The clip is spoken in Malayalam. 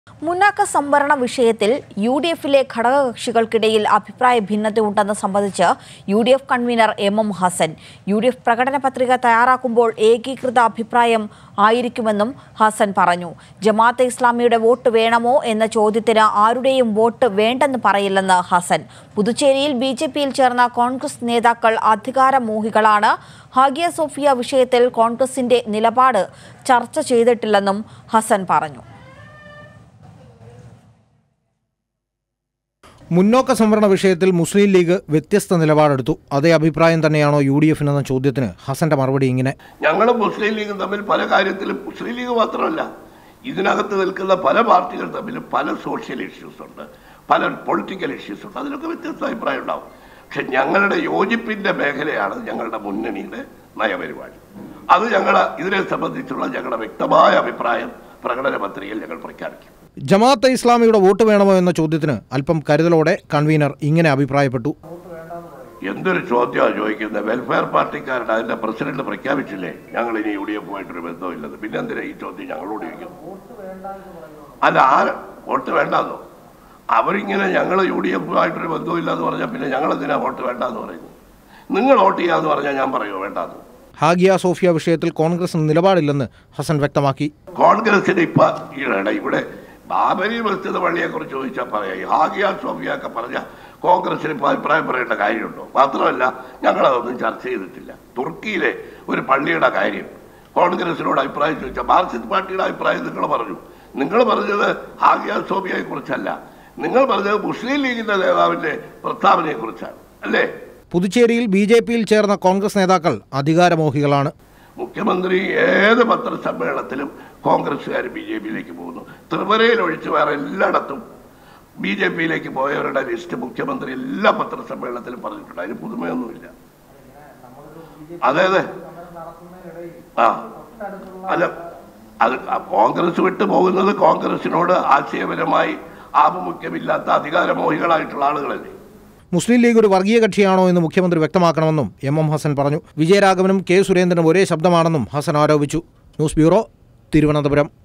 മുന്നാക്ക സംവരണ വിഷയത്തിൽ യു ഡി എഫിലെ ഘടകകക്ഷികൾക്കിടയിൽ അഭിപ്രായ ഭിന്നതയുണ്ടെന്ന് സംബന്ധിച്ച് U D F convener M M Hassan U D F പ്രകടന പത്രിക തയ്യാറാക്കുമ്പോൾ ഏകീകൃത അഭിപ്രായം ആയിരിക്കുമെന്നും ഹസൻ പറഞ്ഞു ജമാഅത്തെ ഇസ്ലാമിയുടെ വോട്ട് വേണമോ എന്ന ചോദ്യത്തിന് ആരുടെയും വോട്ട് വേണ്ടെന്ന് പറയില്ലെന്ന് ഹസൻ പുതുച്ചേരിയിൽ ബി ജെ പിയിൽ ചേർന്ന കോൺഗ്രസ് നേതാക്കൾ അധികാരമോഹികളാണ് ഹാഗിയ സോഫിയ വിഷയത്തിൽ കോൺഗ്രസിന്റെ നിലപാട് ചർച്ച ചെയ്തിട്ടില്ലെന്നും ഹസൻ പറഞ്ഞു മുന്നോക്ക സംവരണ വിഷയത്തിൽ മുസ്ലിം ലീഗ് വ്യത്യസ്ത നിലപാടെടുത്തു അതേ അഭിപ്രായം തന്നെയാണോ യു ഡി എഫിനെന്ന ചോദ്യത്തിന് ഹസന്റെ മറുപടി ഇങ്ങനെ ഞങ്ങളും മുസ്ലിം ലീഗും തമ്മിൽ പല കാര്യത്തിലും മുസ്ലിം ലീഗ് മാത്രമല്ല ഇതിനകത്ത് നിൽക്കുന്ന പല പാർട്ടികൾ തമ്മിലും പല സോഷ്യൽ ഇഷ്യൂസ് ഉണ്ട് പല പൊളിറ്റിക്കൽ ഇഷ്യൂസ് ഉണ്ട് അതിലൊക്കെ വ്യത്യസ്ത അഭിപ്രായം ഉണ്ടാവും പക്ഷെ ഞങ്ങളുടെ യോജിപ്പിന്റെ മേഖലയാണ് ഞങ്ങളുടെ മുന്നണിയുടെ നയപരിപാടി അത് ഞങ്ങൾ ഇതിനെ സംബന്ധിച്ചുള്ള ഞങ്ങളുടെ വ്യക്തമായ അഭിപ്രായം പ്രകടന പത്രികയിൽ ഞങ്ങൾ പ്രഖ്യാപിക്കും ജമാഅത്തെ ഇസ്ലാമിയുടെ വോട്ട് വേണമോ എന്ന ചോദ്യത്തിന് അല്പം കരുതലോടെ കൺവീനർ ഇങ്ങനെ അഭിപ്രായപ്പെട്ടു എന്തൊരു ചോദ്യമാണ് ചോദിക്കുന്നത് വെൽഫെയർ പാർട്ടിക്കാരുടെ അതിന്റെ പ്രസിഡന്റ് പ്രഖ്യാപിച്ചില്ലേ ഞങ്ങൾ ഇനി യു ഡി എഫുമായിട്ടൊരു ബന്ധമില്ലെന്ന് പിന്നെ എന്തിനാ ഈ ചോദ്യം ഞങ്ങളോട് ചോദിക്കുന്നു അല്ല ആര് വോട്ട് വേണ്ടെന്നോ അവരിങ്ങനെ ഞങ്ങൾ യു ഡി എഫുമായിട്ടൊരു ബന്ധമില്ല എന്ന് പറഞ്ഞാൽ പിന്നെ ഞങ്ങൾ എന്തിനാ വോട്ട് വേണ്ടെന്ന് പറയുന്നത് നിങ്ങൾ വോട്ട് ചെയ്യാന്ന് പറഞ്ഞാൽ ഞാൻ പറയുമോ വേണ്ടെന്ന് ഹാഗിയ സോഫിയ വിഷയത്തിൽ കോൺഗ്രസ് നിലപാടില്ലെന്ന് ഹസൻ വ്യക്തമാക്കി കോൺഗ്രസിന് ഇപ്പൊ ഈയിടെ ഇവിടെ ബാബരി മസ്ജിദ് പള്ളിയെ കുറിച്ച് ചോദിച്ചാൽ പറയാം ഈ ഹാഗിയ സോഫിയ ഒക്കെ പറഞ്ഞ കോൺഗ്രസിന് ഇപ്പൊ അഭിപ്രായം പറയേണ്ട കാര്യമുണ്ടോ മാത്രമല്ല ഞങ്ങളതൊന്നും ചർച്ച ചെയ്തിട്ടില്ല തുർക്കിയിലെ ഒരു പള്ളിയുടെ കാര്യം കോൺഗ്രസിനോട് അഭിപ്രായം ചോദിച്ചാൽ മാർക്സിസ്റ്റ് പാർട്ടിയുടെ അഭിപ്രായം നിങ്ങൾ പറഞ്ഞു നിങ്ങൾ പറഞ്ഞത് ഹാഗിയ സോഫിയയെ കുറിച്ചല്ല നിങ്ങൾ പറഞ്ഞത് മുസ്ലിം ലീഗിന്റെ നേതാവിന്റെ പ്രസ്താവനയെ കുറിച്ചാണ് അല്ലേ പുതുച്ചേരിയിൽ ബി ജെ പിയിൽ ചേർന്ന കോൺഗ്രസ് നേതാക്കൾ അധികാരമോഹികളാണ് മുഖ്യമന്ത്രി ഏത് പത്രസമ്മേളനത്തിലും കോൺഗ്രസ്സുകാർ ബി ജെ പിയിലേക്ക് പോകുന്നു ത്രിപുരയിൽ ഒഴിച്ച് വേറെ എല്ലായിടത്തും ബി ജെ പിയിലേക്ക് പോയവരുടെ ലിസ്റ്റ് മുഖ്യമന്ത്രി എല്ലാ പത്രസമ്മേളനത്തിലും പറഞ്ഞിട്ടുണ്ട് അതിന് പുതുമയൊന്നുമില്ല അതെ അതെ ആ അല്ല അത് കോൺഗ്രസ് വിട്ടു പോകുന്നത് കോൺഗ്രസിനോട് ആശയപരമായി ആഭിമുഖ്യമില്ലാത്ത അധികാരമോഹികളായിട്ടുള്ള ആളുകളല്ലേ മുസ്ലിം ലീഗ് ഒരു വർഗീയ കക്ഷിയാണോ എന്ന് മുഖ്യമന്ത്രി വ്യക്തമാക്കണമെന്നും എം എം ഹസൻ പറഞ്ഞു വിജയരാഘവനും കെ സുരേന്ദ്രനും ഒരേ ശബ്ദമാണെന്നും ഹസൻ ആരോപിച്ചു ന്യൂസ് ബ്യൂറോ തിരുവനന്തപുരം